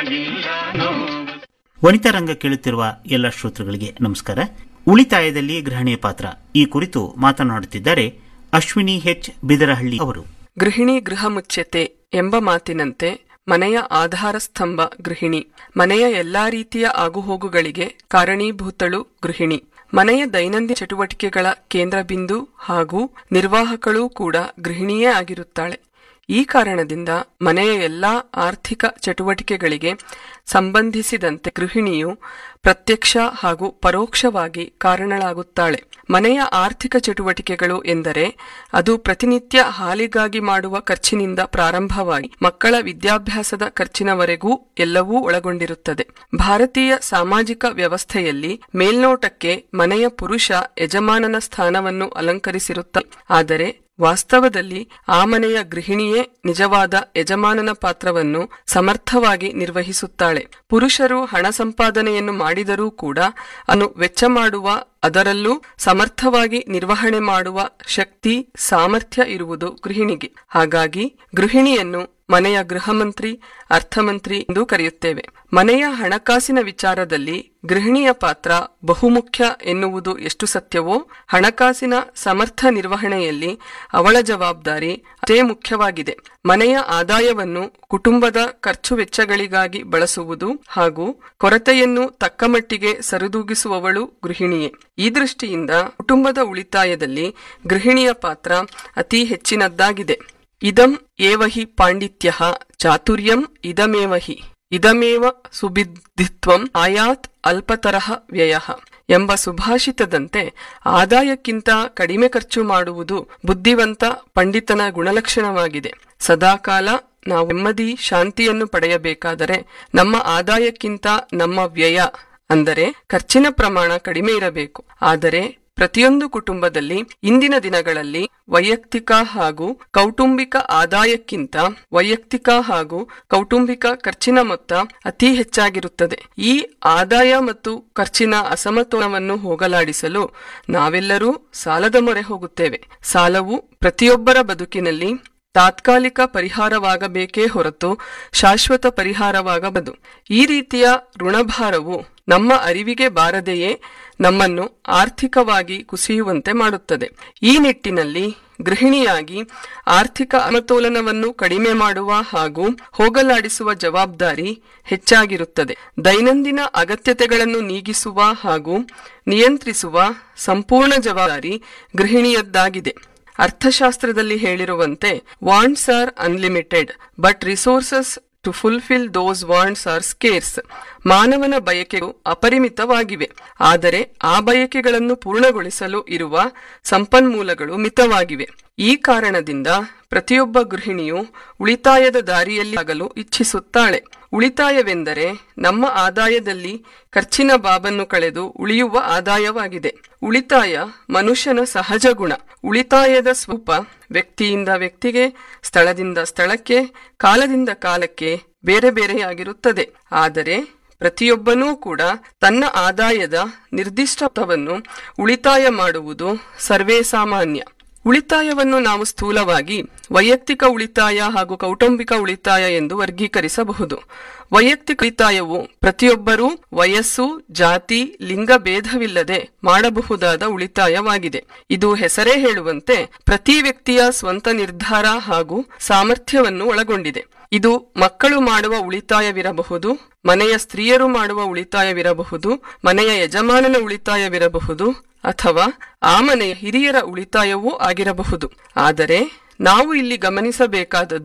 ವನಿತಾ ರಂಗ ಕೇಳುತ್ತಿರುವ ಎಲ್ಲ ಶ್ರೋತೃಗಳಿಗೆ ನಮಸ್ಕಾರ ಉಳಿತಾಯದಲ್ಲಿ ಗೃಹಿಣಿಯ ಪಾತ್ರ ಈ ಕುರಿತು ಮಾತನಾಡುತ್ತಿದ್ದಾರೆ ಅಶ್ವಿನಿ ಹೆಚ್ ಬಿದರಹಳ್ಳಿ ಅವರು ಗೃಹಿಣಿ ಗೃಹ ಮುಚ್ಚತೆ ಎಂಬ ಮಾತಿನಂತೆ ಮನೆಯ ಆಧಾರ ಸ್ತಂಭ ಗೃಹಿಣಿ ಮನೆಯ ಎಲ್ಲಾ ರೀತಿಯ ಆಗುಹೋಗುಗಳಿಗೆ ಕಾರಣೀಭೂತಳು ಗೃಹಿಣಿ ಮನೆಯ ದೈನಂದಿನ ಚಟುವಟಿಕೆಗಳ ಕೇಂದ್ರ ಬಿಂದು ಹಾಗೂ ನಿರ್ವಾಹಕಳೂ ಕೂಡ ಗೃಹಿಣಿಯೇ ಆಗಿರುತ್ತಾಳೆ ಈ ಕಾರಣದಿಂದ ಮನೆಯ ಎಲ್ಲಾ ಆರ್ಥಿಕ ಚಟುವಟಿಕೆಗಳಿಗೆ ಸಂಬಂಧಿಸಿದಂತೆ ಗೃಹಿಣಿಯು ಪ್ರತ್ಯಕ್ಷ ಹಾಗೂ ಪರೋಕ್ಷವಾಗಿ ಕಾರಣಳಾಗುತ್ತಾಳೆ ಮನೆಯ ಆರ್ಥಿಕ ಚಟುವಟಿಕೆಗಳು ಎಂದರೆ ಅದು ಪ್ರತಿನಿತ್ಯ ಹಾಲಿಗಾಗಿ ಮಾಡುವ ಖರ್ಚಿನಿಂದ ಪ್ರಾರಂಭವಾಗಿ ಮಕ್ಕಳ ವಿದ್ಯಾಭ್ಯಾಸದ ಖರ್ಚಿನವರೆಗೂ ಎಲ್ಲವೂ ಒಳಗೊಂಡಿರುತ್ತದೆ ಭಾರತೀಯ ಸಾಮಾಜಿಕ ವ್ಯವಸ್ಥೆಯಲ್ಲಿ ಮೇಲ್ನೋಟಕ್ಕೆ ಮನೆಯ ಪುರುಷ ಯಜಮಾನನ ಸ್ಥಾನವನ್ನು ಅಲಂಕರಿಸಿರುತ್ತ ಆದರೆ ವಾಸ್ತವದಲ್ಲಿ ಆ ಮನೆಯ ಗೃಹಿಣಿಯೇ ನಿಜವಾದ ಯಜಮಾನನ ಪಾತ್ರವನ್ನು ಸಮರ್ಥವಾಗಿ ನಿರ್ವಹಿಸುತ್ತಾಳೆ ಪುರುಷರು ಹಣ ಸಂಪಾದನೆಯನ್ನು ಮಾಡಿದರೂ ಕೂಡ ಅನ್ನು ವೆಚ್ಚ ಮಾಡುವ ಅದರಲ್ಲೂ ಸಮರ್ಥವಾಗಿ ನಿರ್ವಹಣೆ ಮಾಡುವ ಶಕ್ತಿ ಸಾಮರ್ಥ್ಯ ಇರುವುದು ಗೃಹಿಣಿಗೆ ಹಾಗಾಗಿ ಗೃಹಿಣಿಯನ್ನು ಮನೆಯ ಗೃಹ ಮಂತ್ರಿ ಅರ್ಥಮಂತ್ರಿ ಎಂದು ಕರೆಯುತ್ತೇವೆ ಮನೆಯ ಹಣಕಾಸಿನ ವಿಚಾರದಲ್ಲಿ ಗೃಹಿಣಿಯ ಪಾತ್ರ ಬಹುಮುಖ್ಯ ಎನ್ನುವುದು ಎಷ್ಟು ಸತ್ಯವೋ ಹಣಕಾಸಿನ ಸಮರ್ಥ ನಿರ್ವಹಣೆಯಲ್ಲಿ ಅವಳ ಜವಾಬ್ದಾರಿ ಅದೇ ಮುಖ್ಯವಾಗಿದೆ ಮನೆಯ ಆದಾಯವನ್ನು ಕುಟುಂಬದ ಖರ್ಚು ವೆಚ್ಚಗಳಿಗಾಗಿ ಬಳಸುವುದು ಹಾಗೂ ಕೊರತೆಯನ್ನು ತಕ್ಕಮಟ್ಟಿಗೆ ಸರಿದೂಗಿಸುವವಳು ಗೃಹಿಣಿಯೇ ಈ ದೃಷ್ಟಿಯಿಂದ ಕುಟುಂಬದ ಉಳಿತಾಯದಲ್ಲಿ ಗೃಹಿಣಿಯ ಪಾತ್ರ ಅತಿ ಹೆಚ್ಚಿನದ್ದಾಗಿದೆ ಇದಂ ಏವ ಹಿ ಪಾಂಡಿತ್ಯ ಚಾತುರ್ಯಂ ಇದಮೇವ ಹಿ ಇದಮೇವ ಸುಬಿದ್ಧಿತ್ವಂ ಆಯಾತ್ ಅಲ್ಪತರಹ ವ್ಯಯ ಎಂಬ ಸುಭಾಷಿತದಂತೆ ಆದಾಯಕ್ಕಿಂತ ಕಡಿಮೆ ಖರ್ಚು ಮಾಡುವುದು ಬುದ್ಧಿವಂತ ಪಂಡಿತನ ಗುಣಲಕ್ಷಣವಾಗಿದೆ ಸದಾಕಾಲ ನಾವು ನೆಮ್ಮದಿ ಶಾಂತಿಯನ್ನು ಪಡೆಯಬೇಕಾದರೆ ನಮ್ಮ ಆದಾಯಕ್ಕಿಂತ ನಮ್ಮ ವ್ಯಯ ಅಂದರೆ ಖರ್ಚಿನ ಪ್ರಮಾಣ ಕಡಿಮೆ ಇರಬೇಕು ಆದರೆ ಪ್ರತಿಯೊಂದು ಕುಟುಂಬದಲ್ಲಿ ಇಂದಿನ ದಿನಗಳಲ್ಲಿ ವೈಯಕ್ತಿಕ ಹಾಗೂ ಕೌಟುಂಬಿಕ ಆದಾಯಕ್ಕಿಂತ ವೈಯಕ್ತಿಕ ಹಾಗೂ ಕೌಟುಂಬಿಕ ಖರ್ಚಿನ ಮೊತ್ತ ಅತಿ ಹೆಚ್ಚಾಗಿರುತ್ತದೆ ಈ ಆದಾಯ ಮತ್ತು ಖರ್ಚಿನ ಅಸಮತೋಲನವನ್ನು ಹೋಗಲಾಡಿಸಲು ನಾವೆಲ್ಲರೂ ಸಾಲದ ಮೊರೆ ಹೋಗುತ್ತೇವೆ ಸಾಲವು ಪ್ರತಿಯೊಬ್ಬರ ಬದುಕಿನಲ್ಲಿ ತಾತ್ಕಾಲಿಕ ಪರಿಹಾರವಾಗಬೇಕೇ ಹೊರತು ಶಾಶ್ವತ ಪರಿಹಾರವಾಗಬದು ಈ ರೀತಿಯ ಋಣಭಾರವು ನಮ್ಮ ಅರಿವಿಗೆ ಬಾರದೆಯೇ ನಮ್ಮನ್ನು ಆರ್ಥಿಕವಾಗಿ ಕುಸಿಯುವಂತೆ ಮಾಡುತ್ತದೆ ಈ ನಿಟ್ಟಿನಲ್ಲಿ ಗೃಹಿಣಿಯಾಗಿ ಆರ್ಥಿಕ ಅಸಮತೋಲನವನ್ನು ಕಡಿಮೆ ಮಾಡುವ ಹಾಗೂ ಹೋಗಲಾಡಿಸುವ ಜವಾಬ್ದಾರಿ ಹೆಚ್ಚಾಗಿರುತ್ತದೆ ದೈನಂದಿನ ಅಗತ್ಯತೆಗಳನ್ನು ನೀಗಿಸುವ ಹಾಗೂ ನಿಯಂತ್ರಿಸುವ ಸಂಪೂರ್ಣ ಜವಾಬ್ದಾರಿ ಗೃಹಿಣಿಯದ್ದಾಗಿದೆ ಅರ್ಥಶಾಸ್ತ್ರದಲ್ಲಿ ಹೇಳಿರುವಂತೆ wants are unlimited but resources to fulfil those wants are scarce ಮಾನವನ ಬಯಕೆಗಳು ಅಪರಿಮಿತವಾಗಿವೆ ಆದರೆ ಆ ಬಯಕೆಗಳನ್ನು ಪೂರ್ಣಗೊಳಿಸಲು ಇರುವ ಸಂಪನ್ಮೂಲಗಳು ಮಿತವಾಗಿವೆ ಈ ಕಾರಣದಿಂದ ಪ್ರತಿಯೊಬ್ಬ ಗೃಹಿಣಿಯು ಉಳಿತಾಯದ ದಾರಿಯಲ್ಲಿ ಆಗಲು ಇಚ್ಛಿಸುತ್ತಾಳೆ ಉಳಿತಾಯವೆಂದರೆ ನಮ್ಮ ಆದಾಯದಲ್ಲಿ ಖರ್ಚಿನ ಬಾಬನ್ನು ಕಳೆದು ಉಳಿಯುವ ಆದಾಯವಾಗಿದೆ ಉಳಿತಾಯ ಮನುಷ್ಯನ ಸಹಜ ಗುಣ ಉಳಿತಾಯದ ಸ್ವರೂಪ ವ್ಯಕ್ತಿಯಿಂದ ವ್ಯಕ್ತಿಗೆ ಸ್ಥಳದಿಂದ ಸ್ಥಳಕ್ಕೆ ಕಾಲದಿಂದ ಕಾಲಕ್ಕೆ ಬೇರೆ ಬೇರೆಯಾಗಿರುತ್ತದೆ ಆದರೆ ಪ್ರತಿಯೊಬ್ಬನೂ ಕೂಡ ತನ್ನ ಆದಾಯದ ನಿರ್ದಿಷ್ಟ ಮೊತ್ತವನ್ನು ಉಳಿತಾಯ ಮಾಡುವುದು ಸರ್ವೇ ಸಾಮಾನ್ಯ ಉಳಿತಾಯವನ್ನು ನಾವು ಸ್ಥೂಲವಾಗಿ ವೈಯಕ್ತಿಕ ಉಳಿತಾಯ ಹಾಗೂ ಕೌಟುಂಬಿಕ ಉಳಿತಾಯ ಎಂದು ವರ್ಗೀಕರಿಸಬಹುದು ವೈಯಕ್ತಿಕ ಉಳಿತಾಯವು ಪ್ರತಿಯೊಬ್ಬರೂ ವಯಸ್ಸು ಜಾತಿ ಲಿಂಗ ಭೇದವಿಲ್ಲದೆ ಮಾಡಬಹುದಾದ ಉಳಿತಾಯವಾಗಿದೆ ಇದು ಹೆಸರೇ ಹೇಳುವಂತೆ ಪ್ರತಿ ವ್ಯಕ್ತಿಯ ಸ್ವಂತ ನಿರ್ಧಾರ ಹಾಗೂ ಸಾಮರ್ಥ್ಯವನ್ನು ಒಳಗೊಂಡಿದೆ ಇದು ಮಕ್ಕಳು ಮಾಡುವ ಉಳಿತಾಯವಿರಬಹುದು ಮನೆಯ ಸ್ತ್ರೀಯರು ಮಾಡುವ ಉಳಿತಾಯವಿರಬಹುದು ಮನೆಯ ಯಜಮಾನನ ಉಳಿತಾಯವಿರಬಹುದು ಅಥವಾ ಆ ಮನೆಯ ಹಿರಿಯರ ಉಳಿತಾಯವೂ ಆಗಿರಬಹುದು ಆದರೆ ನಾವು ಇಲ್ಲಿ ಗಮನಿಸಬೇಕಾದದ್ದು